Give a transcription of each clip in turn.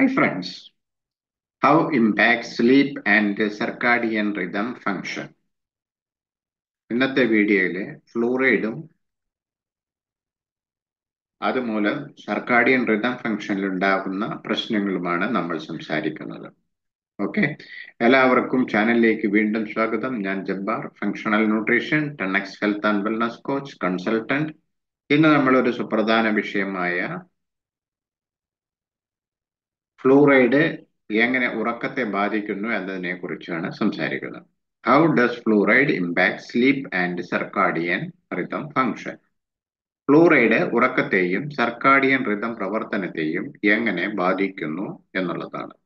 Hi friends, how impacts sleep and circadian rhythm function? ഇന്നത്തെ വീഡിയോയിൽ ഫ്ലൂറൈഡും അതുമൂലം സർക്കാഡിയൻ റിതം ഫംഗ്ഷനിൽ ഉണ്ടാകുന്ന പ്രശ്നങ്ങളുമാണ് നമ്മൾ സംസാരിക്കുന്നത് ഓക്കെ എല്ലാവർക്കും ചാനലിലേക്ക് വീണ്ടും സ്വാഗതം ഞാൻ ജബ്ബാർ ഫങ്ഷണൽ ന്യൂട്രീഷൻ ടെണ്ണക്സ് health and wellness coach consultant ഇന്ന് നമ്മൾ ഒരു സുപ്രധാന വിഷയമായ ഫ്ലൂറൈഡ് എങ്ങനെ ഉറക്കത്തെ ബാധിക്കുന്നു എന്നതിനെ കുറിച്ചാണ് സംസാരിക്കുന്നത് how does fluoride impact sleep and circadian rhythm function fluoride ഉറക്കത്തെയും സർക്കാഡിയൻ റിതം പ്രവർത്തനത്തെയും എങ്ങനെ ബാധിക്കുന്നു എന്നുള്ളതാണ്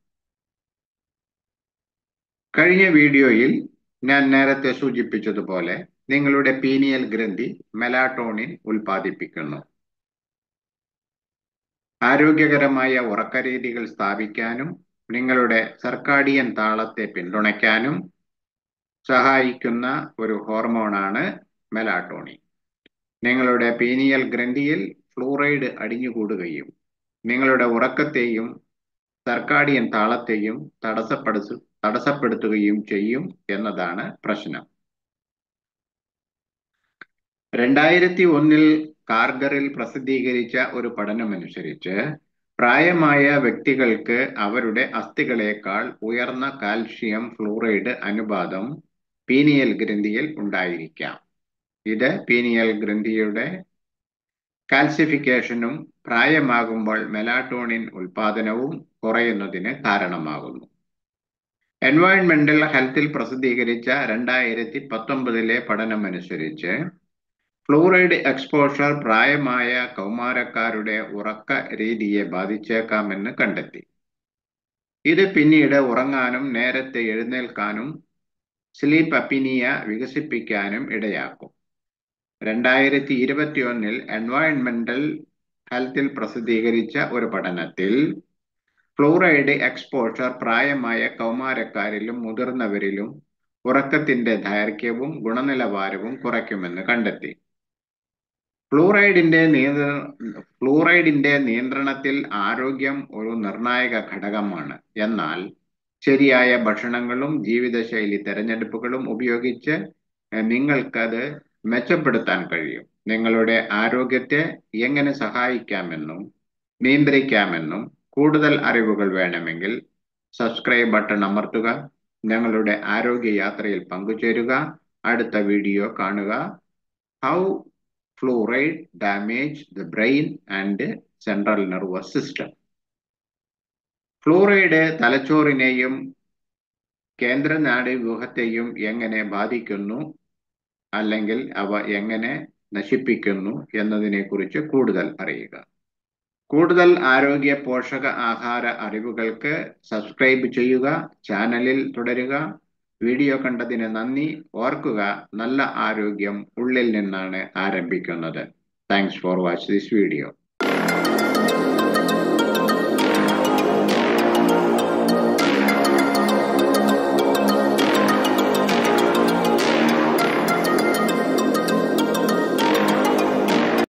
കഴിഞ്ഞ വീഡിയോയിൽ ഞാൻ നേരത്തെ സൂചിപ്പിച്ചതുപോലെ നിങ്ങളുടെ പീനിയൽ ഗ്രന്ഥി മെലാട്ടോണിൻ ഉൽപ്പാദിപ്പിക്കുന്നു ആരോഗ്യകരമായ ഉറക്കരീതികൾ സ്ഥാപിക്കാനും നിങ്ങളുടെ സർക്കാഡിയൻ താളത്തെ പിന്തുണയ്ക്കാനും സഹായിക്കുന്ന ഒരു ഹോർമോണാണ് മെലാട്ടോണിൻ നിങ്ങളുടെ പീനിയൽ ഗ്രന്ഥിയിൽ ഫ്ലൂറൈഡ് അടിഞ്ഞുകൂടുകയും നിങ്ങളുടെ ഉറക്കത്തെയും സർക്കാഡിയൻ താളത്തെയും തടസ്സപ്പെടുത്തു തടസ്സപ്പെടുത്തുകയും ചെയ്യും എന്നതാണ് പ്രശ്നം രണ്ടായിരത്തി ഒന്നിൽ കാർഗറിൽ പ്രസിദ്ധീകരിച്ച ഒരു പഠനമനുസരിച്ച് പ്രായമായ വ്യക്തികൾക്ക് അവരുടെ അസ്ഥികളേക്കാൾ ഉയർന്ന കാൽഷ്യം ഫ്ലൂറൈഡ് അനുപാതം പീനിയൽ ഗ്രന്ഥിയിൽ ഉണ്ടായിരിക്കാം ഇത് പീനിയൽ ഗ്രന്ഥിയുടെ കാൽസിഫിക്കേഷനും പ്രായമാകുമ്പോൾ മെലാട്ടോണിൻ ഉൽപാദനവും കുറയുന്നതിന് കാരണമാകുന്നു എൻവയോൺമെന്റൽ ഹെൽത്തിൽ പ്രസിദ്ധീകരിച്ച രണ്ടായിരത്തി പത്തൊമ്പതിലെ പഠനമനുസരിച്ച് ഫ്ലൂറൈഡ് എക്സ്പോഷർ പ്രായമായ കൗമാരക്കാരുടെ ഉറക്ക രീതിയെ ബാധിച്ചേക്കാമെന്ന് കണ്ടെത്തി ഇത് പിന്നീട് ഉറങ്ങാനും നേരത്തെ എഴുന്നേൽക്കാനും സ്ലീപ്പ് അപ്പിനിയ വികസിപ്പിക്കാനും ഇടയാക്കും രണ്ടായിരത്തി ഇരുപത്തിയൊന്നിൽ എൻവയോൺമെന്റൽ ഹെൽത്തിൽ പ്രസിദ്ധീകരിച്ച ഒരു പഠനത്തിൽ ഫ്ലൂറൈഡ് എക്സ്പോഷർ പ്രായമായ കൗമാരക്കാരിലും മുതിർന്നവരിലും ഉറക്കത്തിന്റെ ദൈർഘ്യവും ഗുണനിലവാരവും കുറയ്ക്കുമെന്ന് കണ്ടെത്തി ഫ്ലൂറൈഡിന്റെ നിയന്ത്ര ഫ്ലൂറൈഡിന്റെ നിയന്ത്രണത്തിൽ ആരോഗ്യം ഒരു നിർണായക ഘടകമാണ് എന്നാൽ ശരിയായ ഭക്ഷണങ്ങളും ജീവിതശൈലി തെരഞ്ഞെടുപ്പുകളും ഉപയോഗിച്ച് നിങ്ങൾക്കത് മെച്ചപ്പെടുത്താൻ കഴിയും നിങ്ങളുടെ ആരോഗ്യത്തെ എങ്ങനെ സഹായിക്കാമെന്നും നിയന്ത്രിക്കാമെന്നും കൂടുതൽ അറിവുകൾ വേണമെങ്കിൽ സബ്സ്ക്രൈബ് ബട്ടൺ അമർത്തുക ഞങ്ങളുടെ ആരോഗ്യ യാത്രയിൽ പങ്കുചേരുക അടുത്ത വീഡിയോ കാണുക how fluoride damage the brain and central nervous system fluoride തലച്ചോറിനെയും കേന്ദ്രനാഡി വ്യൂഹത്തെയും എങ്ങനെ ബാധിക്കുന്നു അല്ലെങ്കിൽ അവ എങ്ങനെ നശിപ്പിക്കുന്നു എന്നതിനെക്കുറിച്ച് കൂടുതൽ അറിയുക കൂടുതൽ ആരോഗ്യ പോഷക ആഹാര അറിവുകൾക്ക് സബ്സ്ക്രൈബ് ചെയ്യുക ചാനലിൽ തുടരുക വീഡിയോ കണ്ടതിന് നന്ദി ഓർക്കുക നല്ല ആരോഗ്യം ഉള്ളിൽ നിന്നാണ് ആരംഭിക്കുന്നത് thanks for watch this video